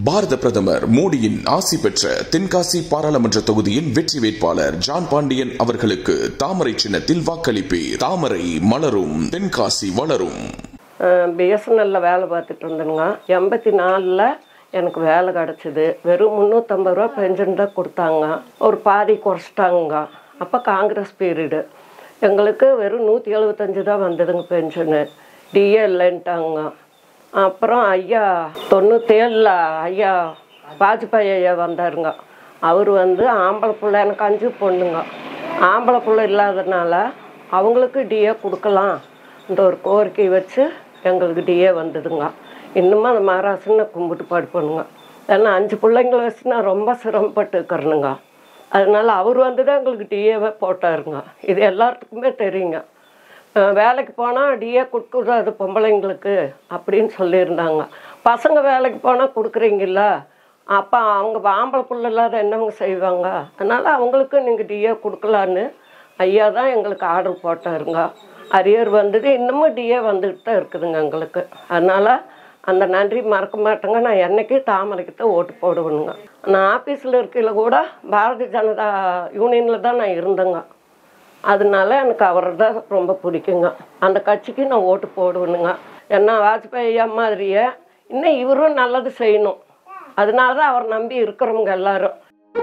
பாரத பிரதமர் மோடியின் ஆசி பெற்ற தென்காசி பாராளுமன்ற தொகுதியின் வெற்றி வேட்பாளர் ஜான் பாண்டியன் அவர்களுக்கு தாமரை சின்னத்தில் வாக்களிப்பீர் தாமரை மலரும் தென்காசி வளரும் பிஎஸ்என்எல்ல வேலை பார்த்துட்டு இருந்தேனுங்க எண்பத்தி நாலில் எனக்கு வேலை கிடச்சிது வெறும் முந்நூற்றம்பது ரூபா பென்ஷன் தான் கொடுத்தாங்க ஒரு பாதி குறைச்சிட்டாங்க அப்போ காங்கிரஸ் பீரியடு எங்களுக்கு வெறும் நூற்றி எழுபத்தஞ்சு தான் வந்ததுங்க பென்ஷனு டிஏ இல்லைன்ட்டாங்க அப்புறம் ஐயா தொண்ணூற்றேழில் ஐயா வாஜ்பாய் ஐயா வந்தாருங்க அவர் வந்து ஆம்பளை பிள்ளை எனக்கு அஞ்சு பொண்ணுங்க ஆம்பளை பிள்ளை இல்லாதனால அவங்களுக்கு டிஏ கொடுக்கலாம் இந்த ஒரு கோரிக்கை வச்சு எங்களுக்கு டிஏ வந்ததுங்க இன்னுமும் அந்த மகாராசனை கும்பிட்டு பாடுப்பணுங்க ஏன்னா அஞ்சு பிள்ளைங்கள வச்சு நான் ரொம்ப சிரமப்பட்டு இருக்கிறேனுங்க அதனால அவர் வந்து தான் எங்களுக்கு டிஏவே போட்டாருங்க இது எல்லாத்துக்குமே தெரியுங்க அஹ் வேலைக்கு போனால் டிஏ கொடுக்கூடாது பொம்பளைங்களுக்கு அப்படின்னு சொல்லியிருந்தாங்க பசங்க வேலைக்கு போனால் கொடுக்குறீங்கள அப்போ அவங்க ஆம்பளை புள்ள இல்லாத என்னவங்க செய்வாங்க அதனால் அவங்களுக்கு நீங்கள் டிஏ கொடுக்கலான்னு ஐயா தான் எங்களுக்கு ஆர்டர் போட்டாருங்க அரியர் வந்தது இன்னமும் டிஏ வந்துக்கிட்டு தான் இருக்குதுங்க எங்களுக்கு அதனால் அந்த நன்றி மறக்க மாட்டேங்க நான் என்னைக்கு தாமரைக்கு தான் ஓட்டு போடுவேனுங்க நான் ஆஃபீஸில் இருக்கையில் கூட பாரதிய ஜனதா யூனியனில் தான் நான் இருந்தேங்க அதனால எனக்கு அவரை தான் ரொம்ப பிடிக்குங்க அந்த கட்சிக்கு நான் ஓட்டு போடுவேனுங்க ஏன்னா வாஜ்பாய் ஐயா மாதிரியே இன்னும் இவரும் நல்லது செய்யணும் அதனால தான் அவர் நம்பி இருக்கிறவங்க எல்லாரும்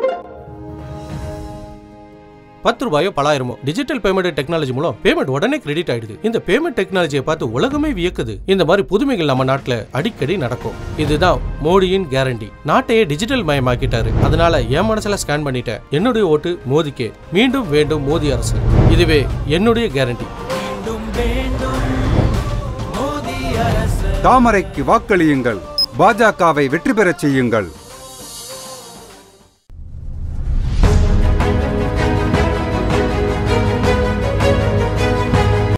பத்து ரூபாயோ பலாயிரமோ டிஜிட்டல் பேமெண்ட் டெக்னாலஜி மூலம் பேமெண்ட் உடனே கிரெடிட் ஆயிடுது இந்த பேமெண்ட் டெக்னாலஜியை பார்த்து உலகமே வியக்குது இந்த மாதிரி புதுமைகள் நம்ம நாட்டுல அடிக்கடி நடக்கும் இதுதான் மோடியின் கேரண்டி நாட்டையே டிஜிட்டல் மயமாக்கிட்டாரு அதனால என் மனசுல ஸ்கேன் பண்ணிட்டேன் என்னுடைய ஓட்டு மோதிக்கே மீண்டும் வேண்டும் மோடி அரசு இதுவே என்னுடைய கேரண்டி தாமரைக்கு வாக்களியுங்கள் பாஜகவை வெற்றி பெறச் செய்யுங்கள்